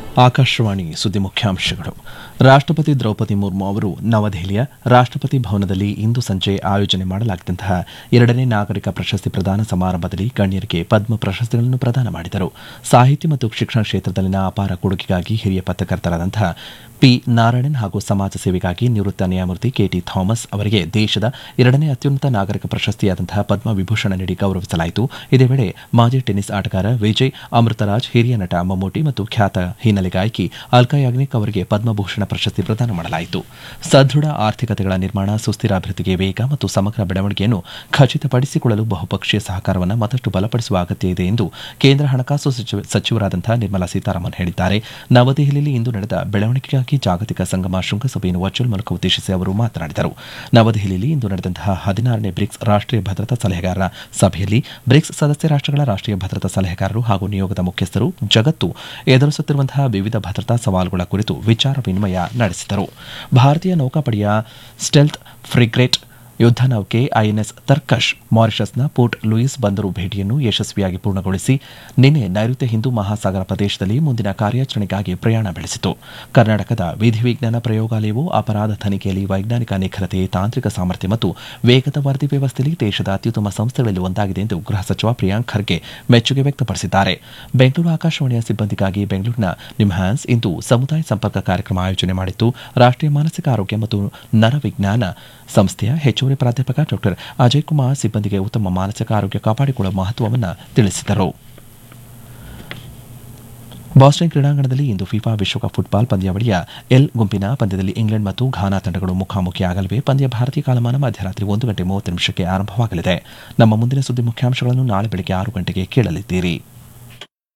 ಆಕಾಶವಾಣಿ ಸುದ್ದಿ ಮುಖ್ಯಾಂಶಗಳು ರಾಷ್ಟ್ರಪತಿ ದ್ರೌಪದಿ ಮುರ್ಮು ಅವರು ನವದೆಹಲಿಯ ರಾಷ್ಟ್ರಪತಿ ಭವನದಲ್ಲಿ ಇಂದು ಸಂಜೆ ಆಯೋಜನೆ ಮಾಡಲಾಗಿದ್ದಂತಹ ಎರಡನೇ ನಾಗರಿಕ ಪ್ರಶಸ್ತಿ ಪ್ರದಾನ ಸಮಾರಂಭದಲ್ಲಿ ಗಣ್ಯರಿಗೆ ಪದ್ಮ ಪ್ರಶಸ್ತಿಗಳನ್ನು ಪ್ರದಾನ ಮಾಡಿದರು ಸಾಹಿತ್ಯ ಮತ್ತು ಶಿಕ್ಷಣ ಕ್ಷೇತ್ರದಲ್ಲಿನ ಅಪಾರ ಕೊಡುಗೆಗಾಗಿ ಹಿರಿಯ ಪತ್ರಕರ್ತರಾದಂತಹ ಪಿ ನಾರಾಯಣನ್ ಹಾಗೂ ಸಮಾಜ ಸೇವೆಗಾಗಿ ನಿವೃತ್ತ ನ್ಯಾಯಮೂರ್ತಿ ಕೆಟಿ ಥಾಮಸ್ ಅವರಿಗೆ ದೇಶದ ಎರಡನೇ ಅತ್ಯುನ್ನತ ನಾಗರಿಕ ಪ್ರಶಸ್ತಿಯಾದಂತಹ ಪದ್ಮ ವಿಭೂಷಣ ನೀಡಿ ಗೌರವಿಸಲಾಯಿತು ಇದೇ ವೇಳೆ ಮಾಜಿ ಟೆನ್ನಿಸ್ ಆಟಗಾರ ವಿಜಯ್ ಅಮೃತರಾಜ್ ಹಿರಿಯ ನಟ ಮಮ್ಮೂಟಿ ಮತ್ತು ಖ್ಯಾತ ಹಿನ್ನೆಲೆ ಗಾಯಕಿ ಅಲ್ಕಾ ಯಾಗ್ನಿಕ್ ಅವರಿಗೆ ಪದ್ಮಭೂಷಣ ಪ್ರಶಸ್ತಿ ಪ್ರದಾನ ಮಾಡಲಾಯಿತು ಸದೃಢ ಆರ್ಥಿಕತೆಗಳ ನಿರ್ಮಾಣ ಸುಸ್ಥಿರ ಅಭಿವೃದ್ಧಿಗೆ ವೇಗ ಮತ್ತು ಸಮಗ್ರ ಬೆಳವಣಿಗೆಯನ್ನು ಖಚಿತಪಡಿಸಿಕೊಳ್ಳಲು ಬಹುಪಕ್ಷೀಯ ಸಹಕಾರವನ್ನು ಮತ್ತಷ್ಟು ಬಲಪಡಿಸುವ ಅಗತ್ಯ ಇದೆ ಎಂದು ಕೇಂದ್ರ ಹಣಕಾಸು ಸಚಿವ- ಸಚಿವರಾದಂತಹ ನಿರ್ಮಲಾ ಸೀತಾರಾಮನ್ ಹೇಳಿದ್ದಾರೆ ನವದೆಹಲಿಯಲ್ಲಿ ಇಂದು ನಡೆದ ಬೆಳವಣಿಗೆಗಾಗಿ ಜಾಗತಿಕ ಸಂಗಮ ಶೃಂಗಸಭೆಯನ್ನು ವರ್ಚುವಲ್ ಮೂಲಕ ಉದ್ದೇಶಿಸಿ ಅವರು ಮಾತನಾಡಿದರು ನವದೆಹಲಿಯಲ್ಲಿ ಇಂದು ನಡೆದಂತಹ ಹದಿನಾರನೇ ಬ್ರಿಕ್ಸ್ ರಾಷ್ಟ್ರೀಯ ಭದ್ರತಾ ಸಲಹೆಗಾರರ ಸಭೆಯಲ್ಲಿ ಬ್ರಿಕ್ಸ್ ಸದಸ್ಯ ರಾಷ್ಟ್ರಗಳ ರಾಷ್ಟ್ರೀಯ ಭದ್ರತಾ ಸಲಹೆಗಾರರು ಹಾಗೂ ನಿಯೋಗದ ಮುಖ್ಯಸ್ಥರು ಜಗತ್ತು ಎದುರಿಸುತ್ತಿರುವಂತಹ ವಿವಿಧ ಭದ್ರತಾ ಸವಾಲುಗಳ ಕುರಿತು ವಿಚಾರ ವಿನಿಮಯ ನಡೆಸಿದರು ಭಾರತೀಯ ನೌಕಾಪಡೆಯ ಸ್ಟೆಲ್ತ್ ಫ್ರಿಗ್ರೇಟ್ ಯುದ್ಧ ನೌಕೆ ಐಎನ್ಎಸ್ ತರ್ಕಶ್ ಮಾರಿಷಸ್ನ ಪೋರ್ಟ್ ಲೂಯಿಸ್ ಬಂದರು ಭೇಟಿಯನ್ನು ಯಶಸ್ವಿಯಾಗಿ ಪೂರ್ಣಗೊಳಿಸಿ ನಿನ್ನೆ ನೈಋತ್ಯ ಹಿಂದೂ ಮಹಾಸಾಗರ ಪ್ರದೇಶದಲ್ಲಿ ಮುಂದಿನ ಕಾರ್ಯಾಚರಣೆಗಾಗಿ ಪ್ರಯಾಣ ಬೆಳೆಸಿತು ಕರ್ನಾಟಕದ ವಿಧಿವಿಜ್ಞಾನ ಪ್ರಯೋಗಾಲಯವು ಅಪರಾಧ ತನಿಖೆಯಲ್ಲಿ ವೈಜ್ಞಾನಿಕ ನಿಖರತೆ ತಾಂತ್ರಿಕ ಸಾಮರ್ಥ್ಯ ಮತ್ತು ವೇಗದ ವರದಿ ವ್ಯವಸ್ಥೆಯಲ್ಲಿ ದೇಶದ ಅತ್ಯುತ್ತಮ ಸಂಸ್ಥೆಗಳಲ್ಲಿ ಒಂದಾಗಿದೆ ಎಂದು ಗೃಹ ಸಚಿವ ಪ್ರಿಯಾಂಕ್ ಖರ್ಗೆ ಮೆಚ್ಚುಗೆ ವ್ಯಕ್ತಪಡಿಸಿದ್ದಾರೆ ಬೆಂಗಳೂರು ಆಕಾಶವಾಣಿಯ ಸಿಬ್ಬಂದಿಗಾಗಿ ಬೆಂಗಳೂರಿನ ನಿಮ್ಹ್ಯಾನ್ಸ್ ಇಂದು ಸಮುದಾಯ ಸಂಪರ್ಕ ಕಾರ್ಯಕ್ರಮ ಆಯೋಜನೆ ಮಾಡಿತ್ತು ರಾಷ್ಟ್ರೀಯ ಮಾನಸಿಕ ಆರೋಗ್ಯ ಮತ್ತು ನರವಿಜ್ಞಾನ ಸಂಸ್ಥೆಯ ಹೆಚ್ಚುವರಿ ಪ್ರಾಧ್ಯಾಪಕ ಡಾಕ್ಟರ್ ಅಜಯ್ ಕುಮಾರ್ ಸಿಬ್ಬಂದಿಗೆ ಉತ್ತಮ ಮಾನಸಿಕ ಆರೋಗ್ಯ ಕಾಪಾಡಿಕೊಳ್ಳುವ ಮಹತ್ವವನ್ನು ತಿಳಿಸಿದರು ಬಾಸ್ಟನ್ ಕ್ರೀಡಾಂಗಣದಲ್ಲಿ ಇಂದು ಫಿಫಾ ವಿಶ್ವಕಪ್ ಫುಟ್ಬಾಲ್ ಪಂದ್ಯಾವಳಿಯ ಎಲ್ ಗುಂಪಿನ ಪಂದ್ಯದಲ್ಲಿ ಇಂಗ್ಲೆಂಡ್ ಮತ್ತು ಘಾನಾ ತಂಡಗಳು ಮುಖಾಮುಖಿಯಾಗಲಿವೆ ಪಂದ್ಯ ಭಾರತೀಯ ಕಾಲಮಾನ ಮಧ್ಯರಾತ್ರಿ ಒಂದು ಗಂಟೆ ಮೂವತ್ತು ನಿಮಿಷಕ್ಕೆ ಆರಂಭವಾಗಲಿದೆ ನಮ್ಮ ಮುಂದಿನ ಸುದ್ದಿ ಮುಖ್ಯಾಂಶಗಳನ್ನು ನಾಳೆ ಬೆಳಗ್ಗೆ ಆರು ಗಂಟೆಗೆ ಕೇಳಲಿದ್ದೀರಿ